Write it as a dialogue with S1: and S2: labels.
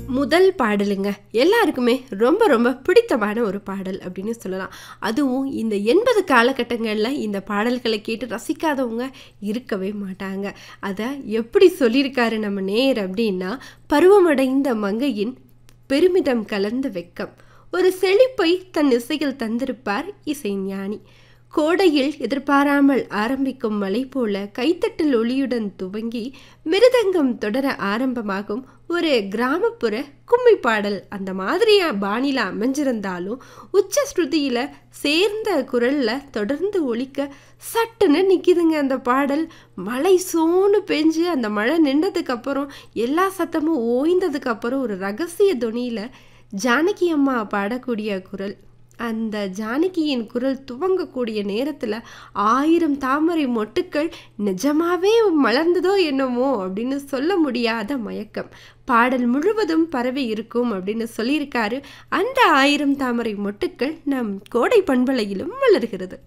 S1: முதல் பாடலுங்க எல்லாருக்குமே ரொம்ப ரொம்ப பிடித்தமான ஒரு பாடல் அப்படின்னு சொல்லலாம் அதுவும் இந்த எண்பது காலகட்டங்களில் இந்த பாடல்களை கேட்டு ரசிக்காதவங்க இருக்கவே மாட்டாங்க அதை எப்படி சொல்லியிருக்காரு நம்ம நேர் அப்படின்னா பருவமடைந்த மங்கையின் பெருமிதம் கலந்த வெக்கம் ஒரு செழிப்பை தன் இசையில் தந்திருப்பார் இசைஞானி கோடையில் எதிர்பாராமல் ஆரம்பிக்கும் மலை போல கைத்தட்டல் ஒளியுடன் துவங்கி மிருதங்கம் தொடர ஆரம்பமாகும் ஒரு கிராமப்புற கும்மி பாடல் அந்த மாதிரியா பாணியில் அமைஞ்சிருந்தாலும் உச்ச ஸ்ருதியில் சேர்ந்த குரலில் தொடர்ந்து ஒலிக்க சட்டுன்னு நிற்கிதுங்க அந்த பாடல் மழை சோன்னு பெஞ்சு அந்த மழை நின்றதுக்கப்புறம் எல்லா சத்தமும் ஓய்ந்ததுக்கப்புறம் ஒரு ரகசிய துணியில் ஜானகி அம்மா பாடக்கூடிய குரல் அந்த ஜானகியின் குரல் துவங்கக்கூடிய நேரத்தில் ஆயிரம் தாமரை மொட்டுக்கள் நிஜமாவே மலர்ந்ததோ என்னமோ அப்படின்னு சொல்ல முடியாத மயக்கம் பாடல் முழுவதும் பரவி இருக்கும் அப்படின்னு சொல்லியிருக்காரு அந்த ஆயிரம் தாமரை மொட்டுக்கள் நம் கோடை பண்பலையிலும் வளர்கிறது